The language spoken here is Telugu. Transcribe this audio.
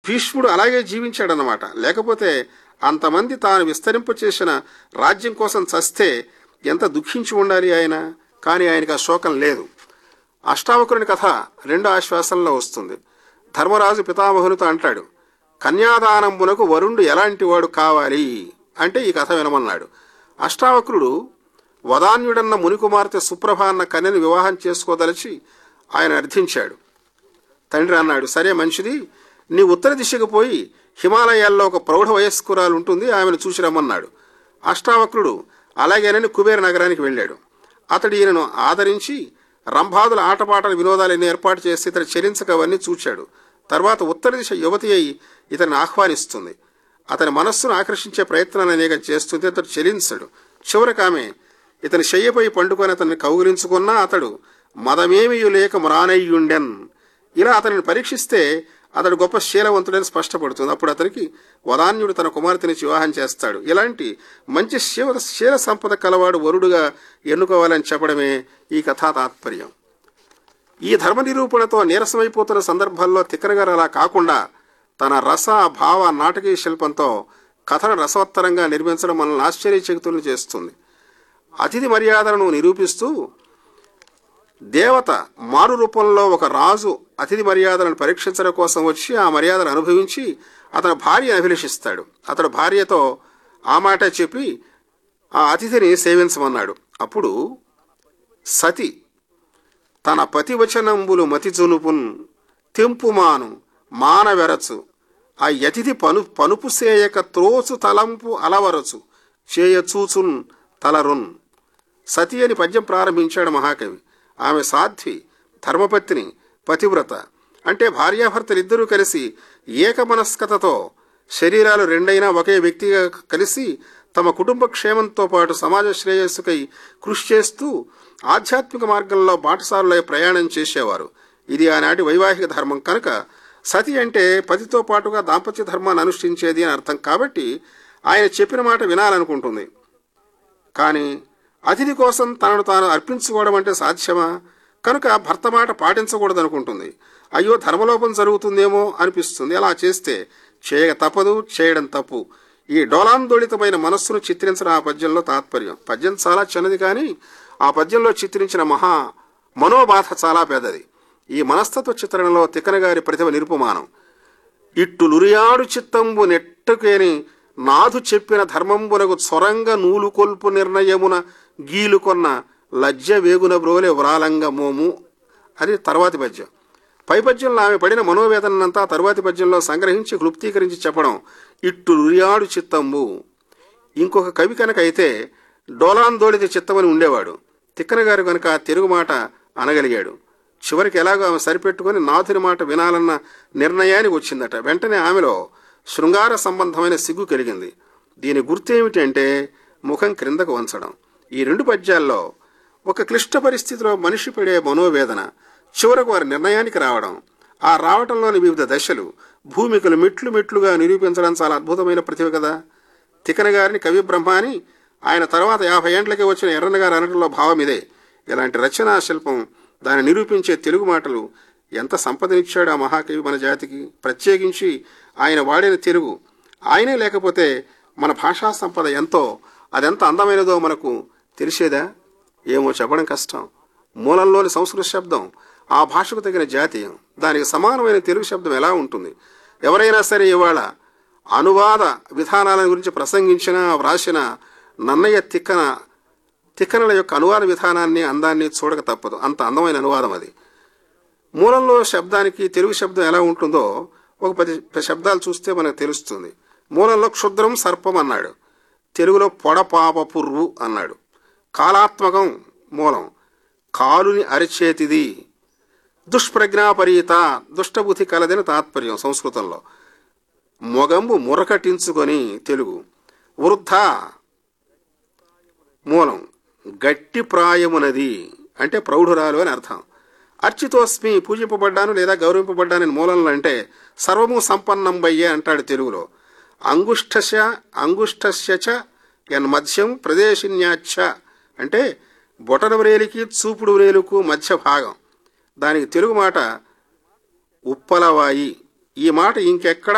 భీష్ముడు అలాగే జీవించాడనమాట లేకపోతే అంతమంది తాను విస్తరింపచేసిన రాజ్యం కోసం చస్తే ఎంత దుఃఖించి ఉండాలి ఆయన కానీ ఆయనకు ఆ శోకం లేదు అష్టావకురుని కథ రెండో ఆశ్వాసంలో వస్తుంది ధర్మరాజు పితామహునితో అంటాడు కన్యాదానంబునకు వరుణుడు ఎలాంటి వాడు కావాలి అంటే ఈ కథ వినమన్నాడు అష్టావక్రుడు వదాన్యుడన్న మునికుమార్తె సుప్రభ అన్న కన్యను వివాహం చేసుకోదలిచి ఆయన అర్థించాడు తండ్రి అన్నాడు సరే మంచిది నీ ఉత్తర దిశకు పోయి హిమాలయాల్లో ఒక ప్రౌఢ వయస్కురాలు ఉంటుంది ఆమెను చూసి రమ్మన్నాడు అష్టావక్రుడు అలాగేనని కుబేర నగరానికి వెళ్ళాడు అతడు ఈయనను ఆదరించి రంభాదుల ఆటపాటల వినోదాలను ఏర్పాటు చేసి ఇతను చెరించక అవన్నీ చూచాడు తర్వాత ఉత్తర దిశ యువతి అయి ఇతన్ని ఆహ్వానిస్తుంది అతని మనస్సును ఆకర్షించే ప్రయత్నాలు అనేక చేస్తుంది అతడు చెలించడు చివరికి ఆమె ఇతని శయ్యపై పండుకొని అతన్ని కౌగిలించుకున్నా అతడు మదమేమియు లేక మ్రానయ్యుండెన్ ఇలా అతనిని పరీక్షిస్తే అతడు గొప్ప శీలవంతుడని స్పష్టపడుతుంది అప్పుడు అతనికి వదాన్యుడు తన కుమార్తెని వివాహం చేస్తాడు ఇలాంటి మంచి శివ శీల సంపద కలవాడు వరుడుగా ఎన్నుకోవాలని చెప్పడమే ఈ కథా తాత్పర్యం ఈ ధర్మ నిరూపణతో నీరసమైపోతున్న సందర్భాల్లో తిక్కనగారు అలా కాకుండా తన రస భావ నాటకీయ శిల్పంతో కథను రసవత్తరంగా నిర్మించడం మనల్ని ఆశ్చర్యచకితులను చేస్తుంది అతిథి మర్యాదలను నిరూపిస్తూ దేవత మారు రూపంలో ఒక రాజు అతిథి మర్యాదలను పరీక్షించడం కోసం వచ్చి ఆ మర్యాదను అనుభవించి అతని భార్యను అభిలషిస్తాడు అతడు భార్యతో ఆ మాట చెప్పి ఆ అతిథిని సేవించమన్నాడు అప్పుడు సతి తన పతివచనంబులు మతిజునుపున్ తెంపుమాను మానవెరచు ఆ యతిథి పను పనుపు సేయక త్రోచు తలంపు అలవరచు చేయచూచున్ తలరున్ సతి అని పద్యం ప్రారంభించాడు మహాకవి ఆమె సాధ్వి ధర్మపత్ని పతివ్రత అంటే భార్యాభర్తలిద్దరూ కలిసి ఏకమనస్కతతో శరీరాలు రెండైనా ఒకే వ్యక్తిగా కలిసి తమ కుటుంబ క్షేమంతో పాటు సమాజ శ్రేయస్సుకై కృషి చేస్తూ ఆధ్యాత్మిక మార్గంలో బాటసారులై ప్రయాణం చేసేవారు ఇది ఆనాటి వైవాహిక ధర్మం కనుక సతి అంటే పతితో పాటుగా దాంపత్య ధర్మాన్ని అనుష్ఠించేది అని అర్థం కాబట్టి ఆయన చెప్పిన మాట వినాలనుకుంటుంది కానీ అతిథి కోసం తనను తాను అర్పించుకోవడం అంటే సాధ్యమా కనుక భర్త మాట పాటించకూడదనుకుంటుంది అయ్యో ధర్మలోపం జరుగుతుందేమో అనిపిస్తుంది అలా చేస్తే చేయక తప్పదు చేయడం తప్పు ఈ డోలాందోళితమైన మనస్సును చిత్రించడం ఆ పద్యంలో తాత్పర్యం పద్యం చాలా చిన్నది కానీ ఆ పద్యంలో చిత్రించిన మహా మనోబాధ చాలా పెద్దది ఈ మనస్తత్వ చిత్రణలో తిక్కనగారి ప్రతిభ నిరుపమానం ఇట్టు నురియాడు చిత్తంబు నెట్టుకేని నాథు చెప్పిన ధర్మంబునకు చొరంగ నూలు కొల్పు నిర్ణయమున గీలుకొన్న లజ్జ వేగున బ్రోలే వ్రాలంగ మోము అది తర్వాతి పద్యం పై పద్యంలో ఆమె పడిన మనోవేదనంతా తరువాతి పద్యంలో సంగ్రహించి క్లుప్తీకరించి చెప్పడం ఇట్టు నురియాడు చిత్తంబు ఇంకొక కవి కనుక అయితే డోలాందోళిత చిత్తమని ఉండేవాడు తిక్కన గారు కనుక తెలుగు మాట అనగలిగాడు చివరికి ఎలాగో ఆమె సరిపెట్టుకుని నాథుని మాట వినాలన్న నిర్ణయానికి వచ్చిందట వెంటనే ఆమెలో శృంగార సంబంధమైన సిగ్గు కలిగింది దీని గుర్తేమిటి అంటే ముఖం క్రిందకు వంచడం ఈ రెండు పద్యాల్లో ఒక క్లిష్ట పరిస్థితిలో మనిషి పడే మనోవేదన చివరకు వారి నిర్ణయానికి రావడం ఆ రావటంలోని వివిధ దశలు భూమికలు మెట్లు మెట్లుగా నిరూపించడం చాలా అద్భుతమైన ప్రతిభ కదా తికన గారిని కవి బ్రహ్మ అని ఆయన తర్వాత యాభై ఏండ్లకే వచ్చిన ఎర్రన్న గారు అనడంలో భావం ఇదే ఇలాంటి రచనా శిల్పం దాన్ని నిరూపించే తెలుగు మాటలు ఎంత సంపదనిచ్చాడు ఆ మహాకవి మన జాతికి ప్రత్యేకించి ఆయన వాడిన తెలుగు ఆయనే లేకపోతే మన భాషా సంపద ఎంతో అదెంత అందమైనదో మనకు తెలిసేదా ఏమో చెప్పడం కష్టం మూలంలోని సంస్కృత శబ్దం ఆ భాషకు తగిన జాతీయం దానికి సమానమైన తెలుగు శబ్దం ఎలా ఉంటుంది ఎవరైనా సరే ఇవాళ అనువాద విధానాల గురించి ప్రసంగించిన వ్రాసిన నన్నయ్య తిక్కన తిక్కనల యొక్క అనువాద విధానాన్ని అందాన్ని చూడక తప్పదు అంత అందమైన అనువాదం అది మూలంలో శబ్దానికి తెలుగు శబ్దం ఎలా ఉంటుందో ఒక పది శబ్దాలు చూస్తే మనకు తెలుస్తుంది మూలంలో క్షుద్రం సర్పం అన్నాడు తెలుగులో పొడపాప పుర్రు అన్నాడు కాలాత్మకం మూలం కాలుని అరిచేతిది దుష్ప్రజ్ఞాపరీత దుష్టబుద్ధి కలదని తాత్పర్యం సంస్కృతంలో మొగంబు మురకటించుకొని తెలుగు వృద్ధ మూలం గట్టి ప్రాయమునది అంటే ప్రౌఢురాలు అని అర్థం అర్చితోస్మి పూజింపబడ్డాను లేదా గౌరవింపబడ్డానని మూలంలో అంటే సర్వము సంపన్నం బయ్యే అంటాడు తెలుగులో అంగుష్ఠశ అంగుష్ఠస్య చ ఎన్ మధ్యం ప్రదేశిన్యాచ్చ అంటే బొటన వ్రేలికి చూపుడు వ్రేలుకు మధ్య భాగం దానికి తెలుగు మాట ఉప్పలవాయి ఈ మాట ఇంకెక్కడా